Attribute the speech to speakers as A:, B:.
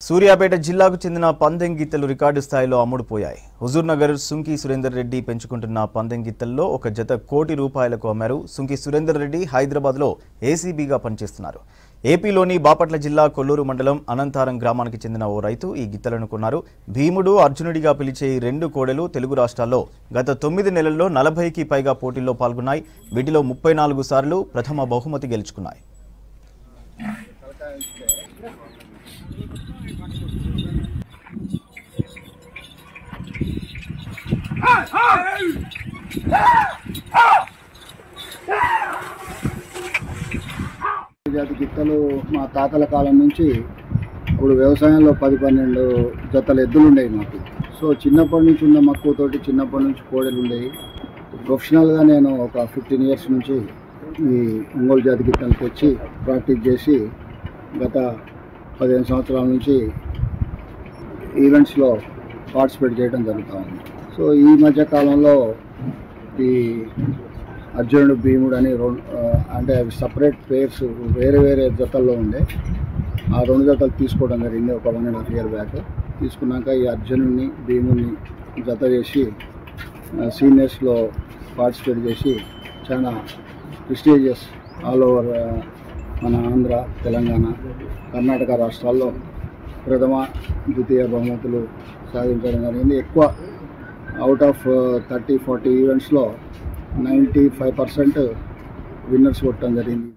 A: సూర్యాపేట జిల్లాకు చెందిన పందెం గిత్తలు రికార్డు స్థాయిలో అమ్ముడుపోయాయి హుజూర్ నగర్ సుంకి సురేందర్ రెడ్డి పెంచుకుంటున్న పందెం గిత్తల్లో ఒక జత కోటి రూపాయలకు అమ్మారు సుంకి సురేందర్ రెడ్డి హైదరాబాద్లో ఏసీబీగా పనిచేస్తున్నారు ఏపీలోని బాపట్ల జిల్లా కొల్లూరు మండలం అనంతారం గ్రామానికి చెందిన ఓ రైతు ఈ గిత్తలను కొన్నారు భీముడు అర్జునుడిగా పిలిచే ఈ రెండు కోడెలు తెలుగు రాష్ట్రాల్లో గత తొమ్మిది నెలల్లో నలభైకి పైగా పోటీల్లో పాల్గొన్నాయి వీటిలో ముప్పై నాలుగు సార్లు ప్రథమ బహుమతి గెలుచుకున్నాయి
B: జాతి గిత్తలు మా తాతల కాలం నుంచి ఇప్పుడు వ్యవసాయంలో పది పన్నెండు జతల ఎద్దులు ఉండేవి మాకు సో చిన్నప్పటి నుంచి ఉన్న మక్కువతోటి చిన్నప్పటి నుంచి కోడలు ఉండేవి ప్రొఫెషనల్గా నేను ఒక ఫిఫ్టీన్ ఇయర్స్ నుంచి ఈ ఒంగోలు జాతి గిత్తలు తెచ్చి ప్రాక్టీస్ చేసి గత పదిహేను సంవత్సరాల నుంచి ఈవెంట్స్లో పార్టిసిపేట్ చేయడం జరుగుతూ ఉంది సో ఈ మధ్య కాలంలో ఈ అర్జునుడు భీముడు అని రెండు ఆ, అంటే అవి సపరేట్ పేర్స్ వేరే వేరే జతల్లో ఉండే ఆ రెండు జతలు తీసుకోవడం జరిగింది ఒక one and half year back తీసుకున్నాక ఈ అర్జునుడిని భీముడిని జత చేసి సీనియర్స్లో పార్టిసిపేట్ చేసి చాలా ప్రెస్టీజియస్ ఆల్ ఓవర్ మన ఆంధ్ర తెలంగాణ కర్ణాటక రాష్ట్రాల్లో ప్రథమ ద్వితీయ బహుమతులు సాధించడం జరిగింది ఎక్కువ అవుట్ ఆఫ్ థర్టీ ఫార్టీ ఈవెంట్స్లో నైంటీ ఫైవ్ పర్సెంట్ విన్నర్స్ కొట్టడం జరిగింది